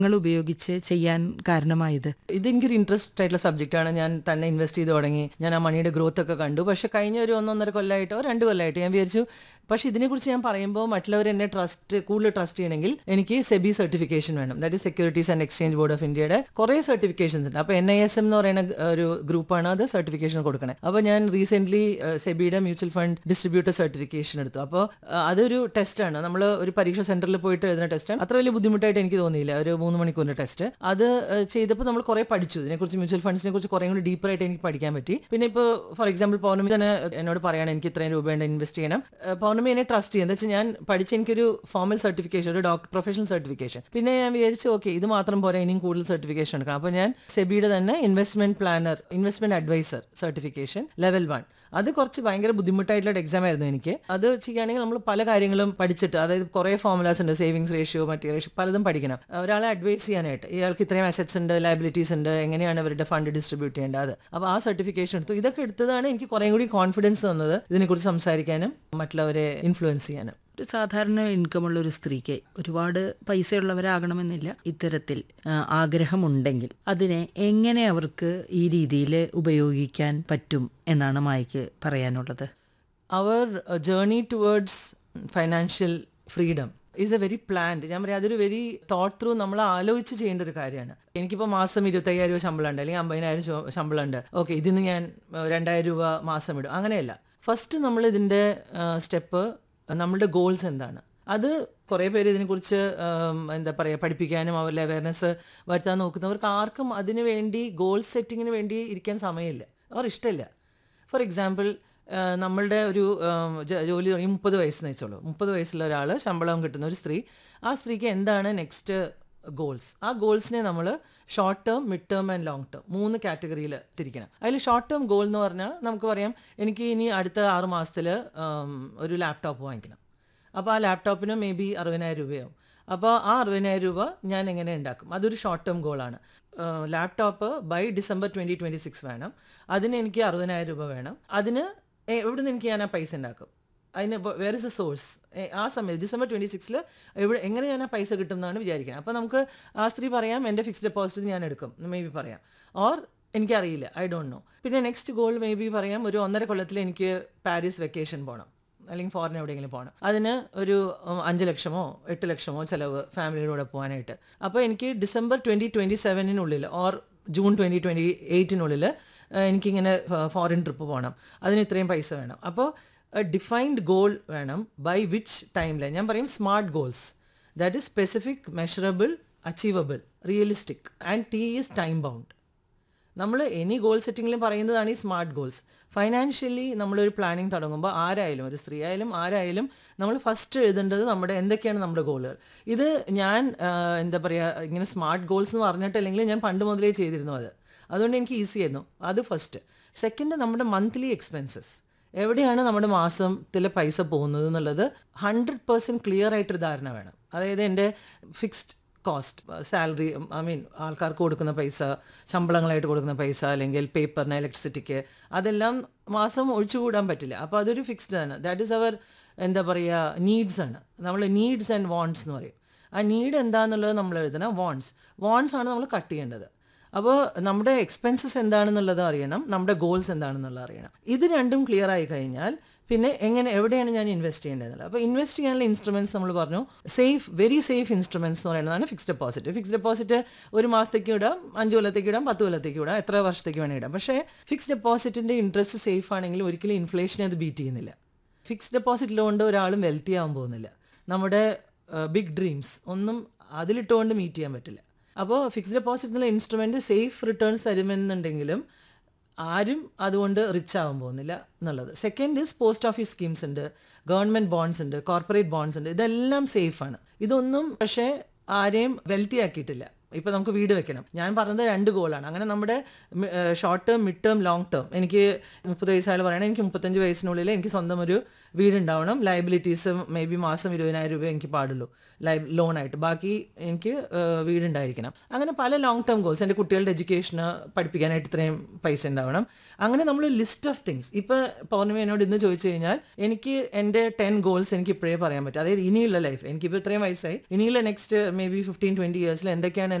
നിങ്ങൾ ഉപയോഗിച്ച് ചെയ്യാൻ കാരണമായത് ഇത് എനിക്കൊരു ഇൻട്രസ്റ്റ് ആയിട്ടുള്ള സബ്ജക്റ്റാണ് ഞാൻ തന്നെ ഇൻവെസ്റ്റ് ചെയ്ത് തുടങ്ങി ഞാൻ ആ മണിയുടെ ഗ്രോത്ത് ഒക്കെ കണ്ടു പക്ഷെ കഴിഞ്ഞ ഒരു ഒന്നൊന്നര കൊല്ലമായിട്ടോ രണ്ട് കൊല്ലമായിട്ട് ഞാൻ വിചാരിച്ചു പക്ഷെ ഇതിനെക്കുറിച്ച് ഞാൻ പറയുമ്പോൾ മറ്റുള്ളവർ എന്നെ ട്രസ്റ്റ് കൂടുതൽ ട്രസ്റ്റ് ചെയ്യണമെങ്കിൽ എനിക്ക് സെബി സർട്ടിഫിക്കേഷൻ വേണം that is securities and exchange board of ഇന്ത്യയുടെ കുറേ സർട്ടിഫിക്കേഷൻസ് ഉണ്ട് അപ്പോൾ എൻ ഐ എസ് എം എന്ന് പറയുന്ന ഒരു ഗ്രൂപ്പാണ് അത് സർട്ടിഫിക്കേഷൻ കൊടുക്കണേ അപ്പോൾ ഞാൻ റീസെന്റ് സെബിയുടെ മ്യൂച്വൽ ഫണ്ട് ഡിസ്ട്രിബ്യൂട്ടർ സർട്ടിഫിക്കേഷൻ എടുത്തു അപ്പോൾ അതൊരു ടെസ്റ്റാണ് നമ്മൾ ഒരു പരീക്ഷ സെന്ററിൽ പോയിട്ട് എഴുതുന്ന ടെസ്റ്റാണ് അത്ര വലിയ ബുദ്ധിമുട്ടായിട്ട് എനിക്ക് തോന്നിയില്ല ഒരു മൂന്ന് മണിക്കൂറിന്റെ ടെസ്റ്റ് അത് ഏഹ്, ചെയ്തപ്പോൾ നമ്മൾ കുറേ പഠിച്ചു ഇതിനെക്കുറിച്ച് മ്യൂച്വൽ ഫണ്ട്സിനെ കുറിച്ച് കുറേ കൂടി ഡീപ്പറായിട്ട് എനിക്ക് പഠിക്കാൻ പറ്റി പിന്നെ ഇപ്പോൾ ഫോർ എക്സാമ്പിൾ പൗർണമി തന്നെ എന്നോട് പറയാണ് എനിക്ക് ഇത്രയും രൂപയുണ്ട് ഇൻവെസ്റ്റ് ചെയ്യണം ഏഹ്, പൗർണമി എന്നെ ട്രസ്റ്റ് ചെയ്യും എന്താ വെച്ചാൽ ഞാൻ പഠിച്ച എനിക്കൊരു ഫോമൽ സർട്ടിഫിക്കേഷൻ ഒരു ഡോക്ടർ പ്രൊഫഷണൽ സർട്ടിഫിക്കേഷൻ പിന്നെ ഞാൻ വിചാരിച്ചു ഓക്കെ ഇത് മാത്രം പോരാ ഇനിയും കൂടുതൽ സർട്ടിഫിക്കേഷൻ എടുക്കണം അപ്പോൾ ഞാൻ സെബിയുടെ തന്നെ investment planner investment adviser certification level one അത് കുറച്ച് ഭയങ്കര ബുദ്ധിമുട്ടായിട്ടുള്ള എക്സാം ആയിരുന്നു എനിക്ക് അത് ചെയ്യുകയാണെങ്കിൽ നമ്മൾ പല കാര്യങ്ങളും പഠിച്ചിട്ട് അതായത് കുറേ ഫോമുലാസ് ഉണ്ട് സേവിങ്സ് റേഷ്യോ മറ്റേ റേഷ്യോ പലതും പഠിക്കണം ഒരാളെ അഡ്വൈസ് ചെയ്യാനായിട്ട് ഇയാൾക്ക് ഇത്രയും അസറ്റ്സ് ഉണ്ട് ലയബിലിറ്റീസ് ഉണ്ട് എങ്ങനെയാണ് അവരുടെ ഫണ്ട് ഡിസ്ട്രിബ്യൂട്ട് ചെയ്യേണ്ടത് അത് അപ്പോൾ ആ സർട്ടിഫിക്കേഷൻ എടുത്തു ഇതൊക്കെ എടുത്തതാണ് എനിക്ക് കുറേ കൂടി കോൺഫിഡൻസ് തന്നത് ഇതിനെക്കുറിച്ച് സംസാരിക്കാനും മറ്റുള്ളവരെ ഇൻഫ്ലുവൻസ് ചെയ്യാനും ഒരു സാധാരണ ഇൻകമുള്ള ഒരു സ്ത്രീക്ക് ഒരുപാട് പൈസയുള്ളവരാകണമെന്നില്ല ഇത്തരത്തിൽ ആ, ആഗ്രഹമുണ്ടെങ്കിൽ അതിനെ എങ്ങനെ അവർക്ക് ഈ രീതിയിൽ ഉപയോഗിക്കാൻ പറ്റും എന്നാണ് മായ്ക്ക് പറയാനുള്ളത് അവർ journey towards financial freedom is a very planned ഞാൻ പറയാം അതൊരു വെരി തോട്ട് ത്രൂ നമ്മൾ ആലോചിച്ച് ചെയ്യേണ്ട ഒരു കാര്യമാണ് എനിക്കിപ്പോൾ മാസം ഇരുപത്തയ്യായിരം രൂപ ശമ്പളം ഉണ്ട് അല്ലെങ്കിൽ അമ്പതിനായിരം ശോ- ശമ്പളം ഉണ്ട് ഓക്കെ ഇതിന് ഞാൻ ഏഹ്, രണ്ടായിരം രൂപ മാസം ഇടും അങ്ങനെയല്ല ഫസ്റ്റ് നമ്മൾ ഇതിൻ്റെ സ്റ്റെപ്പ് നമ്മളുടെ ഗോൾസ് എന്താണ് അത് കുറേ പേര് ഇതിനെക്കുറിച്ച് ഉം, എന്താ പറയുക പഠിപ്പിക്കാനും അവരുടെ അവയർനെസ് വരുത്താൻ നോക്കുന്നവർക്ക് ആർക്കും അതിന് വേണ്ടി ഗോൾ സെറ്റിങ്ങിന് വേണ്ടി ഇരിക്കാൻ സമയമില്ല അവർ ഇഷ്ടമില്ല ഫോർ എക്സാമ്പിൾ നമ്മളുടെ ഒരു ഉം, ജ- ജോലി തുടങ്ങി മുപ്പത് വയസ്സെന്ന് വെച്ചോളൂ മുപ്പത് വയസ്സുള്ള ഒരാൾ ശമ്പളം കിട്ടുന്ന ഒരു സ്ത്രീ ആ സ്ത്രീക്ക് എന്താണ് നെക്സ്റ്റ് ഗോൾസ് ആ ഗോൾസിനെ നമ്മൾ short term mid term and long term മൂന്ന് കാറ്റഗറിയിൽ തിരിക്കണം അതിൽ ഷോർട്ട് ടേം ഗോൾ എന്ന് പറഞ്ഞാൽ നമുക്ക് പറയാം എനിക്ക് ഇനി അടുത്ത ആറ് മാസത്തിൽ ഒരു ലാപ്ടോപ്പ് വാങ്ങിക്കണം അപ്പോൾ ആ ലാപ്ടോപ്പിന് മേ ബി അറുപതിനായിരം രൂപയാവും അപ്പോൾ ആ അറുപതിനായിരം രൂപ ഞാൻ എങ്ങനെ ഉണ്ടാക്കും അതൊരു ഷോർട്ട് ടേം ഗോളാണ് laptop by December twenty twenty six വേണം അതിന് എനിക്ക് അറുപതിനായിരം രൂപ വേണം അതിന് എ- എവിടുന്ന് എനിക്ക് ഞാൻ ആ പൈസ ഉണ്ടാക്കും അതിന് വേർ ഇസ് എ സോഴ്സ് ആ സമയത്ത് ഡിസംബർ ട്വൻറ്റി സിക്സിൽ എവിടെ എങ്ങനെ ഞാൻ ആ പൈസ കിട്ടും എന്നാണ് വിചാരിക്കുന്നത് അപ്പോൾ നമുക്ക് ആ സ്ത്രീ പറയാം എൻ്റെ ഫിക്സ്ഡ് ഡെപ്പോസിറ്റ് ഞാൻ എടുക്കും മേ ബി പറയാം ഓർ എനിക്കറിയില്ല ഐ ഡോണ്ട് നോ പിന്നെ നെക്സ്റ്റ് ഗോൾ മേ ബി പറയാം ഒരു ഒന്നര കൊല്ലത്തിൽ എനിക്ക് പാരീസ് വെക്കേഷൻ പോകണം അല്ലെങ്കിൽ ഫോറിൻ എവിടെയെങ്കിലും പോകണം അതിന് ഒരു ഉം, അഞ്ച് ലക്ഷമോ എട്ട് ലക്ഷമോ ചിലവ് ഫാമിലിയുടെ കൂടെ പോകാനായിട്ട് അപ്പോൾ എനിക്ക് ഡിസംബർ ട്വൻറ്റി ട്വൻറ്റി സെവനിനുള്ളിൽ ഓർ ജൂൺ ട്വൻറ്റി ട്വൻറ്റി എയ്റ്റിനുള്ളിൽ എനിക്കിങ്ങനെ ഫോറിൻ ട്രിപ്പ് പോകണം അതിന് ഇത്രയും പൈസ വേണം അപ്പോൾ ഡിഫൈൻഡ് ഗോൾ വേണം ബൈ വിച്ച് ടൈം ലൈൻ ഞാൻ പറയും smart goals that is specific measurable achievable realistic and T is time bound നമ്മൾ എനി ഗോൾ സെറ്റിങ്ങിലും പറയുന്നതാണ് ഈ സ്മാർട്ട് ഗോൾസ് ഫൈനാൻഷ്യലി നമ്മളൊരു പ്ലാനിങ് തുടങ്ങുമ്പോൾ ആരായാലും ഒരു സ്ത്രീ ആയാലും ആരായാലും നമ്മൾ ഫസ്റ്റ് എഴുതേണ്ടത് നമ്മുടെ എന്തൊക്കെയാണ് നമ്മുടെ ഗോളുകൾ ഇത് ഞാൻ ആ, എന്താ പറയുക ഇങ്ങനെ സ്മാർട്ട് ഗോൾസ് എന്ന് പറഞ്ഞിട്ടില്ലെങ്കിൽ ഞാൻ പണ്ട് മുതലേ ചെയ്തിരുന്നു അത് അതുകൊണ്ട് എനിക്ക് ഈസി ആയിരുന്നു അത് ഫസ്റ്റ് സെക്കൻഡ് നമ്മുടെ മന്ത്ലി എക്സ്പെൻസസ് എവിടെയാണ് നമ്മുടെ മാസത്തിലെ പൈസ പോകുന്നത് എന്നുള്ളത് ഹൺഡ്രഡ് പേഴ്സൻറ്റ് ക്ലിയർ ആയിട്ടൊരു ധാരണ വേണം അതായത് എൻ്റെ fixed cost salary I mean ആൾക്കാർക്ക് കൊടുക്കുന്ന പൈസ ശമ്പളങ്ങളായിട്ട് കൊടുക്കുന്ന പൈസ അല്ലെങ്കിൽ പേപ്പറിന് ഇലക്ട്രിസിറ്റിക്ക് അതെല്ലാം മാസം ഒഴിച്ചുകൂടാൻ പറ്റില്ല അപ്പോൾ അതൊരു ഫിക്സ്ഡ് ആണ് ദാറ്റ് ഈസ് അവർ എന്താ പറയുക നീഡ്സ് ആണ് നമ്മൾ നീഡ്സ് ആൻഡ് വാണ്ട്സ് എന്ന് പറയും ആ നീഡ് എന്താണെന്നുള്ളത് നമ്മൾ എഴുതണം വാണ്ട്സ് വാണ്ട്സ് ആണ് നമ്മൾ കട്ട് ചെയ്യേണ്ടത് അപ്പോൾ നമ്മുടെ എക്സ്പെൻസസ് എന്താണെന്നുള്ളത് അറിയണം നമ്മുടെ ഗോൾസ് എന്താണെന്നുള്ളത് അറിയണം ഇത് രണ്ടും ക്ലിയർ ആയി കഴിഞ്ഞാൽ പിന്നെ എങ്ങനെ എവിടെയാണ് ഞാൻ ഇൻവെസ്റ്റ് ചെയ്യേണ്ടത് അപ്പോൾ ഇൻവെസ്റ്റ് ചെയ്യാനുള്ള ഇൻസ്ട്രുമെന്റ്സ് നമ്മൾ പറഞ്ഞു സേഫ് വെരി സേഫ് ഇൻസ്ട്രുമെന്റ്സ് എന്ന് പറയുന്നതാണ് ഫിക്സ്ഡ് ഡെപ്പോസിറ്റ് ഫിക്സ്ഡ് ഡെപ്പോസിറ്റ് ഒരു മാസത്തേക്ക് ഇടാം അഞ്ച് കൊല്ലത്തേക്ക് ഇടാം പത്ത് കൊല്ലത്തേക്ക് ഇടാം എത്ര വർഷത്തേക്ക് വേണേൽ ഇടാം പക്ഷേ ഫിക്സ്ഡ് ഡെപ്പോസിറ്റിന്റെ ഇൻട്രസ്റ്റ് സേഫ് ആണെങ്കിൽ ഒരിക്കലും ഇൻഫ്ലേഷനെ അത് ബീറ്റ് ചെയ്യുന്നില്ല ഫിക്സ്ഡ് ഡെപ്പോസിറ്റിലുകൊണ്ട് ഒരാളും വെൽത്തി ആവാൻ പോകുന്നില്ല നമ്മുടെ ബിഗ് ഡ്രീംസ് ഒന്നും അതിലിട്ടുകൊണ്ട് മീറ്റ് ചെയ്യാൻ പറ്റില്ല അപ്പോൾ ഫിക്സ്ഡ് ഡെപ്പോസിറ്റ് എന്നുള്ള ഇൻസ്ട്രുമെന്റ് സേഫ് റിട്ടേൺസ് തരുമെന്നുണ്ടെങ്കിലും ആരും അതുകൊണ്ട് റിച്ച് ആവാൻ പോകുന്നില്ല എന്നുള്ളത് second is post office schemes ഉണ്ട് ഗവൺമെന്റ് ബോണ്ട്സ് ഉണ്ട് കോർപ്പറേറ്റ് ബോണ്ട്സ് ഉണ്ട് ഇതെല്ലാം സേഫാണ് ഇതൊന്നും പക്ഷേ ആരെയും വെൽത്തി ആക്കിയിട്ടില്ല ഇപ്പൊ നമുക്ക് വീട് വെക്കണം ഞാൻ പറഞ്ഞത് രണ്ട് ഗോളാണ് അങ്ങനെ നമ്മുടെ short term mid term long term എനിക്ക് മുപ്പത് വയസ്സായാലും പറയണം എനിക്ക് മുപ്പത്തഞ്ച് വയസ്സിനുള്ളിൽ എനിക്ക് സ്വന്തം ഒരു വീടുണ്ടാവണം ലയബിലിറ്റീസ് മേ ബി മാസം ഇരുപതിനായിരം രൂപ എനിക്ക് പാടുള്ളൂ ലൈഫ് ലോണായിട്ട് ബാക്കി എനിക്ക് ഏഹ്, വീടുണ്ടായിരിക്കണം അങ്ങനെ പല ലോങ് ടേം ഗോൾസ് എൻ്റെ കുട്ടികളുടെ എഡ്യൂക്കേഷന് പഠിപ്പിക്കാനായിട്ട് ഇത്രയും പൈസ ഉണ്ടാവണം അങ്ങനെ നമ്മൾ ലിസ്റ്റ് ഓഫ് തിങ്സ് ഇപ്പൊ പൗർണമി എന്നോട് ഇന്ന് ചോദിച്ചു കഴിഞ്ഞാൽ എനിക്ക് എൻ്റെ ടെൻ ഗോൾസ് എനിക്ക് ഇപ്പോഴേ പറയാൻ പറ്റും അതായത് ഇനിയുള്ള ലൈഫ് എനിക്കിപ്പോൾ ഇത്രയും വയസ്സായി ഇനിയുള്ള next maybe fifteen twenty ഇയേഴ്സിൽ എന്തൊക്കെയാണ്